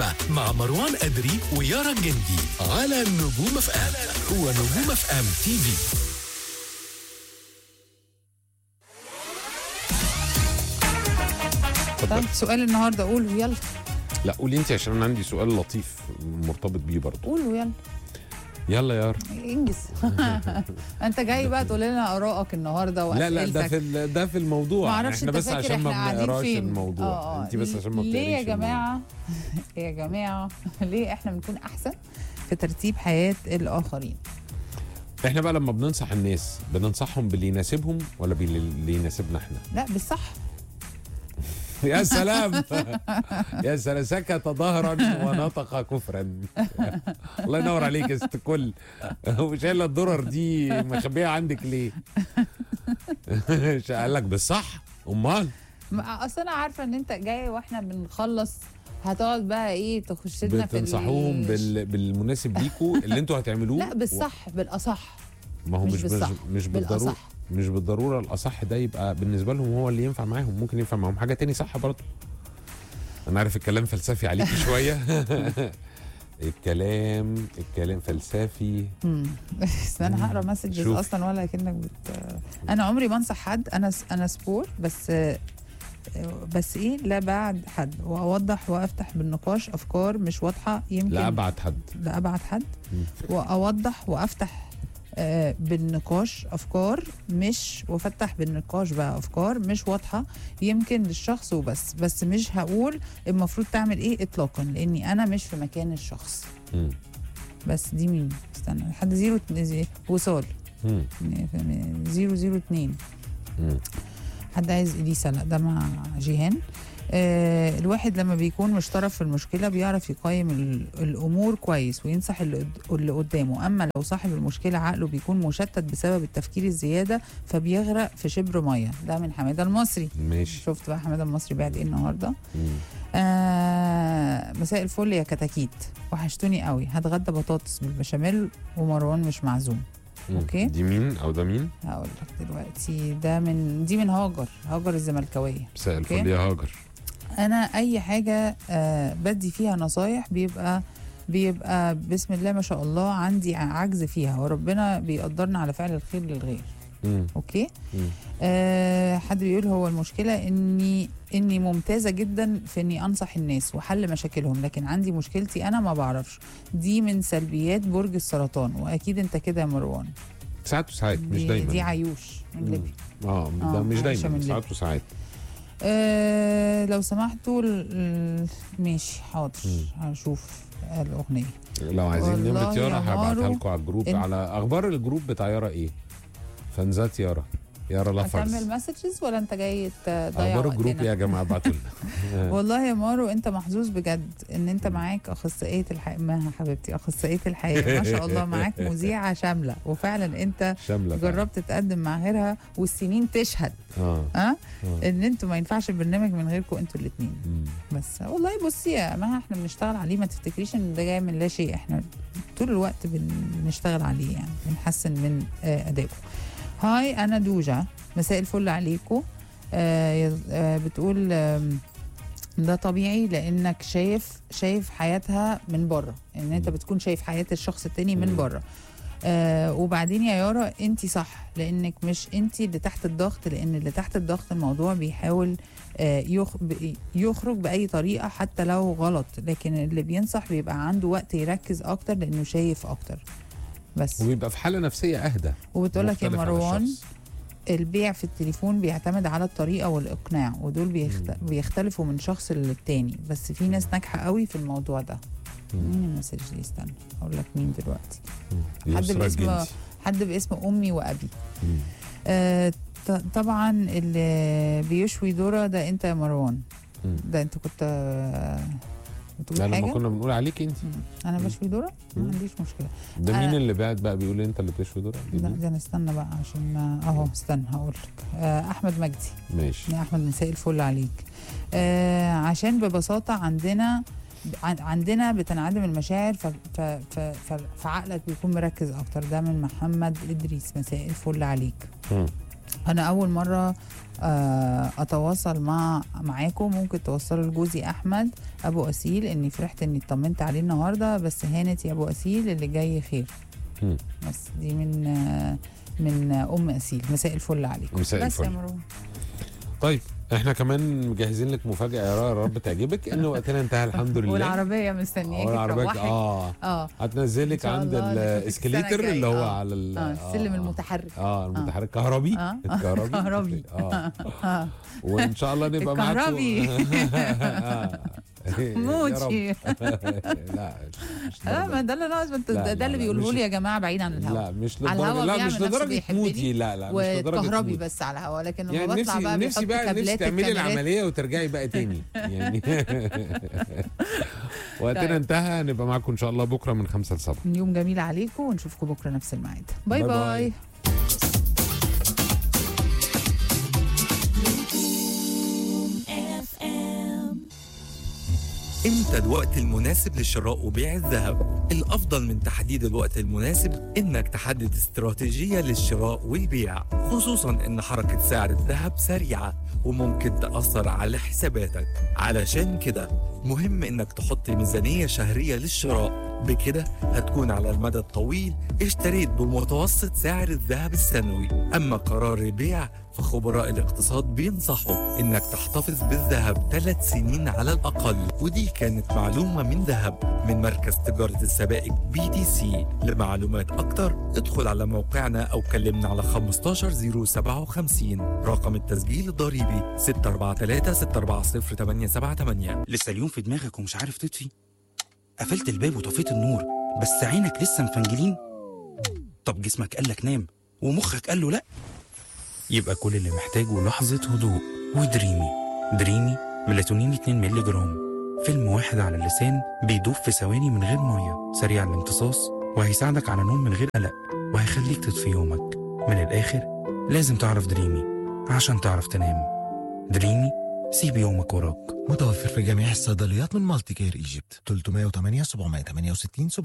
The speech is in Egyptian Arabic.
السينما مع مروان أدري ويارا الجندي على نجوم اف ام هو نجوم اف ام تي في طب سؤال النهارده قوله يلا لا قولي انت عشان انا عندي سؤال لطيف مرتبط بيه برضه قوله يلا يلا يا يارا انجز انت جاي بقى تقول لنا ارائك النهارده لا لا ده واسئلتك في ال- ده في الموضوع معرفش احنا انت بس فاكر عشان احنا ما قاعدين بنقراش فين الموضوع آه، آه. انت بس عشان ما ليه يا بتقريش جماعه يا جماعه ليه احنا بنكون احسن في ترتيب حياه الاخرين الموضوع. احنا بقى لما بننصح الناس بننصحهم باللي يناسبهم ولا باللي يناسبنا احنا لا بالصح يا سلام يا سلام سكت ظهرا ونطق كفرا الله ينور عليك يا ست الكل وشايله الدرر دي مخبيها عندك ليه قال لك بالصح امال ما- اصل انا عارفه ان انت جاي واحنا بنخلص هتقعد بقى ايه تخش لنا في ال- بتنصحوهم بال... بالمناسب ليكوا اللي انتوا هتعملوه لا بالصح بالاصح ما هو مش مش بالصح، مش, مش بالضروره بالأصح. مش بالضروره الاصح ده يبقى بالنسبه لهم هو اللي ينفع معاهم ممكن ينفع معاهم حاجه تاني صح برضه انا عارف الكلام فلسفي عليكي شويه الكلام الكلام فلسفي مم. بس انا هقرا مسجز شوف. اصلا ولا كانك بت... انا عمري ما انصح حد انا انا سبور بس بس ايه لا بعد حد واوضح وافتح بالنقاش افكار مش واضحه يمكن لا ابعد حد لا ابعد حد مم. واوضح وافتح آه، بالنقاش افكار مش وافتح بالنقاش بقى افكار مش واضحه يمكن للشخص وبس بس مش هقول المفروض تعمل ايه اطلاقا لاني انا مش في مكان الشخص مم. بس دي مين استنى لحد زيرو زي- وصال مم. زيرو زيرو اتنين مم. حد عايز اليسا لا ده مع جيهان آه الواحد لما بيكون مش طرف في المشكله بيعرف يقيم ال- الامور كويس وينصح اللي قد- اللي قدامه اما لو صاحب المشكله عقله بيكون مشتت بسبب التفكير الزياده فبيغرق في شبر ميه ده من حماده المصري ماشي شفت بقى حماده المصري بعد ايه النهارده مم. آه مساء الفل يا كتاكيت وحشتوني قوي هتغدى بطاطس بالبشاميل ومروان مش معزوم مم. أوكي. دي مين او ده مين هقول لك دلوقتي ده من دي من هاجر هاجر الزملكاويه مساء أوكي. الفل يا هاجر انا اي حاجه آه بدي فيها نصايح بيبقى بيبقى بسم الله ما شاء الله عندي عجز فيها وربنا بيقدرنا على فعل الخير للغير مم. اوكي مم. آه حد بيقول هو المشكله اني اني ممتازه جدا في اني انصح الناس وحل مشاكلهم لكن عندي مشكلتي انا ما بعرفش دي من سلبيات برج السرطان واكيد انت كده يا مروان ساعات وساعات مش دي, دايما دي عيوش من مم. ليبيا اه آه، ده مش عايشة من دايما ساعات ليبيا. وساعات آه لو سمحتوا ال- ال- ماشي حاضر مم. هشوف الاغنيه لو عايزين والله نمرة يا يارا هبعتها مارو. لكم على الجروب إن- على اخبار الجروب بتاع يارا ايه فانزات يارا يارا لافرز هتعمل مسجز ولا انت جاي تضيع اخبار الجروب وقتنا؟ يا جماعه ابعتوا لنا والله يا مارو انت محظوظ بجد ان انت معاك اخصائيه الحياه ما حبيبتي اخصائيه الحياه ما شاء الله معاك مذيعه شامله وفعلا انت شامله فعلا. جربت تقدم مع غيرها والسنين تشهد اه ها آه. ان انتوا ما ينفعش البرنامج من غيركم انتوا الاثنين مم. بس والله بصي يا ما احنا بنشتغل عليه ما تفتكريش ان ده جاي من لا شيء احنا طول الوقت بنشتغل عليه يعني بنحسن من آه، ادائه هاي انا دوجا مساء الفل عليكم آه يا- آه بتقول آم، ده طبيعي لانك شايف شايف حياتها من بره ان انت مم. بتكون شايف حياه الشخص التاني من مم. بره آه وبعدين يا يارا انت صح لانك مش انت اللي تحت الضغط لان اللي تحت الضغط الموضوع بيحاول آه يخ ب- يخرج باي طريقه حتى لو غلط لكن اللي بينصح بيبقى عنده وقت يركز اكتر لانه شايف اكتر بس وبيبقى في حاله نفسيه اهدى وبتقول لك يا مختلف عن مروان الشخص. البيع في التليفون بيعتمد على الطريقه والاقناع ودول بيخت... مم. بيختلفوا من شخص للتاني بس في ناس ناجحه قوي في الموضوع ده مم. مين المسج دي استنى اقول لك مين دلوقتي مم. حد يسرى باسم الجنسي. حد باسم امي وابي مم. آه ط- طبعا اللي بيشوي ذره ده انت يا مروان مم. ده انت كنت آه، لا بتقول لما حاجه كنا بنقول عليك انت مم. انا مم. بشوي ذره ما مم. عنديش مشكله ده مين أنا- اللي بعد بقى بيقول انت اللي بتشوي دور لا ده انا استنى بقى عشان ما- اهو استنى هقول لك آه احمد مجدي ماشي يا احمد مساء الفل عليك آه عشان ببساطه عندنا عن- عندنا بتنعدم المشاعر ف... ف... ف... ف... فعقلك بيكون مركز اكتر ده من محمد ادريس مساء الفل عليك مم. انا اول مره آه، اتواصل مع معاكم ممكن توصلوا لجوزي احمد ابو اسيل اني فرحت اني اطمنت عليه النهارده بس هانت يا ابو اسيل اللي جاي خير مم. بس دي من آه، من آه، ام اسيل مساء الفل عليكم مساء بس يا الفل. مروه طيب احنا كمان مجهزين لك مفاجاه يا رب- يا رب تعجبك ان وقتنا انتهى الحمد لله والعربيه مستنياكي والعربية تروحي اه اه هتنزلك إن شاء عند الله نشوفك الاسكليتر السنة اللي هو الجاية. آه. على ال- اه السلم المتحرك اه المتحرك كهربي آه. الكهربي كهربي. اه آه. وان شاء الله نبقى معاكم الكهربي. آه. يا رب. موتي لا مش اه ما لدرجة. ده اللي ناقص ما انت- لا، ده لا، ده اللي لا، بيقوله مش- لي يا جماعه بعيد عن الهوا لا مش على لدرجه الهوا لا بيعمل مش نفسه لدرجه بيحبني موتي لا لا مش لدرجه وكهربي موتي. بس على الهوا لكن لما يعني بطلع نفسي بقى نفسي بيحط بقى نفسي كابلات تعملي الكاميرات. العمليه وترجعي بقى تاني يعني وقتنا طيب. انتهى نبقى معاكم ان شاء الله بكره من 5 ل 7 يوم جميل عليكم ونشوفكم بكره نفس الميعاد باي باي باي. باي امتى الوقت المناسب لشراء وبيع الذهب الافضل من تحديد الوقت المناسب انك تحدد استراتيجية للشراء والبيع خصوصا ان حركة سعر الذهب سريعة وممكن تأثر على حساباتك علشان كده مهم انك تحط ميزانية شهرية للشراء بكده هتكون على المدى الطويل اشتريت بمتوسط سعر الذهب السنوي اما قرار البيع فخبراء الاقتصاد بينصحوا انك تحتفظ بالذهب ثلاث سنين على الاقل ودي كانت معلومه من ذهب من مركز تجاره السبائك بي تي سي لمعلومات اكتر ادخل على موقعنا او كلمنا على 15057 رقم التسجيل الضريبي 643 640 878 لسه اليوم في دماغك ومش عارف تطفي قفلت الباب وطفيت النور بس عينك لسه مفنجلين طب جسمك قالك نام ومخك قال له لا يبقى كل اللي محتاجه لحظة هدوء ودريمي دريمي ميلاتونين 2 مللي جرام فيلم واحد على اللسان بيدوب في ثواني من غير مية سريع الامتصاص وهيساعدك على نوم من غير قلق وهيخليك تطفي يومك من الآخر لازم تعرف دريمي عشان تعرف تنام دريمي سيب يومك وراك متوفر في جميع الصيدليات من مالتي كير ايجيبت 308 768